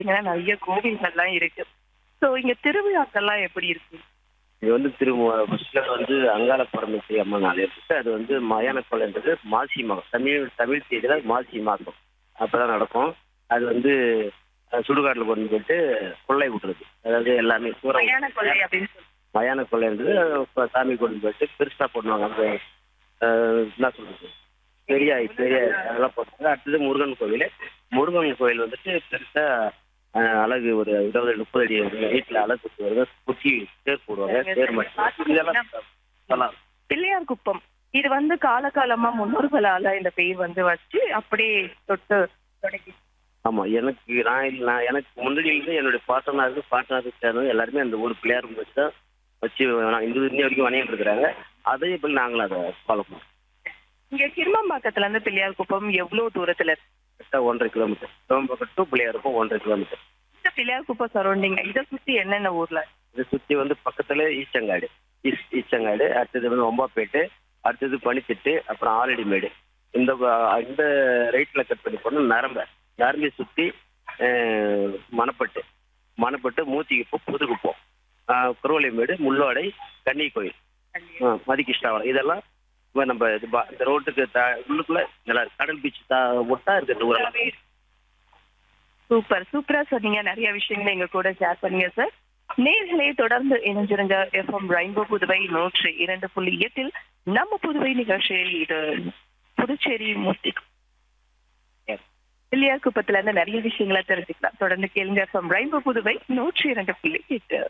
பாத்தீங்கன்னா நிறைய கோவில்கள்லாம் இருக்கு சோ இங்க திருவிழாக்கள்லாம் எப்படி இருக்கு இது வந்து திரு ஃபர்ஸ்ட்ல வந்து அங்காள பரமேஸ்வரி அம்மன் ஆலயம் இருக்கு அது வந்து மயான கொலைன்றது மாசி மாதம் தமிழ் தமிழ் தேதியில மாசி மாதம் அப்பதான் நடக்கும் அது வந்து அஹ், சுடுகாட்டுல கொண்டு போயிட்டு கொள்ளை விட்டுறது அதாவது எல்லாமே சூறம் மயான கொள்ளை அப்படின்னு சொல்லி மயான கொள்ளைன்றது இப்ப சாமி கொண்டு போயிட்டு பெருசா பண்ணுவாங்க அந்த அஹ், என்ன சொல்றது பெரிய பெரிய அதெல்லாம் போட்டாங்க அடுத்தது முருகன் கோவில் முருகன் கோவில் வந்துட்டு பெருசா அஹ், அழகு ஒரு இருபது முப்பது அடி வீட்டுல அழகு வருது குச்சி தேர் போடுவாங்க தேர் மட்டும் இதெல்லாம் சொல்லலாம் பிள்ளையார் குப்பம் இது வந்து காலகாலமா முன்னோர்களால இந்த பெயர் வந்து வச்சு அப்படியே தொட்டு தொடங்கி ஆமா எனக்கு நான் இல்ல- நான் எனக்கு முன்னாடியிலிருந்து என்னுடைய பாட்டனாருக்கு பாட்டனாருக்கு சேர்ந்தது எல்லாருமே அந்த ஊர் பிள்ளையார் வச்சு தான் வச்சு நான் இந்த இன்னி வரைக்கும் வணிகிட்டு இருக்கிறாங்க அதே போல் நாங்களும் அதை ஃபாலோ பண்ணுறோம் இங்க கிருமம்பாக்கத்துல இருந்து பிள்ளையார் குப்பம் எவ்வளவு தூரத்துல இருக்கு கரெக்டாக ஒன்றரை கிலோமீட்டர் சிவம்பக்கம் டு பிள்ளையாருக்கும் ஒன்றரை கிலோமீட்டர் இந்த பிள்ளையார் குப்பம் சரௌண்டிங் இதை சுத்தி என்னென்ன ஊர்ல இதை சுற்றி வந்து பக்கத்துல ஈச்சங்காடு ஈஸ் ஈச்சங்காடு அடுத்தது வந்து ஒம்பாப்பேட்டு அடுத்தது பனித்திட்டு அப்புறம் ஆலடிமேடு இந்த ப- இந்த ரைட்டில் கட் பண்ணி போனால் நரம்ப நரம்பை சுற்றி மணப்பட்டு மணப்பட்டு மூத்திக்குப்பம் புதுக்குப்பம் குருவலிமேடு முள்ளோடை கன்னி கோயில் ஆ, மதிகிருஷ்ணாவரம் இதெல்லாம் இப்ப நம்ம இது பா- இந்த ரோட்டுக்கு த- உள்ளுக்குள்ள நல்லா இருக்கு. கடல் பீச் ஒட்டா இருக்கு இந்த ஊரெல்லாம் சூப்பர் சூப்பரா சொன்னீங்க நிறைய விஷயங்களை எங்க கூட ஷேர் பண்ணீங்க சார் நேர்களை தொடர்ந்து இணைஞ்சிருங்க எஃப்எம் ரெயின்போ புதுவை நூற்றி இரண்டு புள்ளி எட்டில் நம்ம புதுவை நிகழ்ச்சியில் இது புதுச்சேரி மூர்த்தி பிள்ளையார் குப்பத்துல இருந்து நிறைய விஷயங்களை தெரிஞ்சுக்கலாம் தொடர்ந்து கேளுங்க எஃப்எம் ரெயின்போ புதுவை நூற்றி இரண்டு புள்ளி எட்டு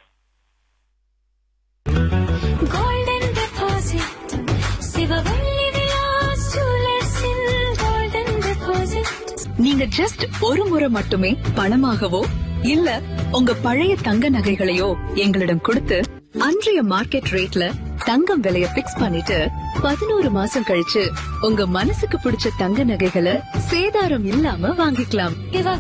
golden deposit சிவவள்ளி விலாஸ் ஜுவல்லர்ஸின் golden deposit நீங்க ஜஸ்ட் ஒரு முறை மட்டுமே பணமாகவோ இல்ல உங்க பழைய தங்க நகைகளையோ எங்களிடம் கொடுத்து அன்றைய மார்க்கெட் ரேட்ல தங்கம் விலைய பிக்ஸ் பண்ணிட்டு பதினோரு மாசம் கழிச்சு உங்க மனசுக்கு பிடிச்ச தங்க நகைகளை சேதாரம் இல்லாம வாங்கிக்கலாம் இவ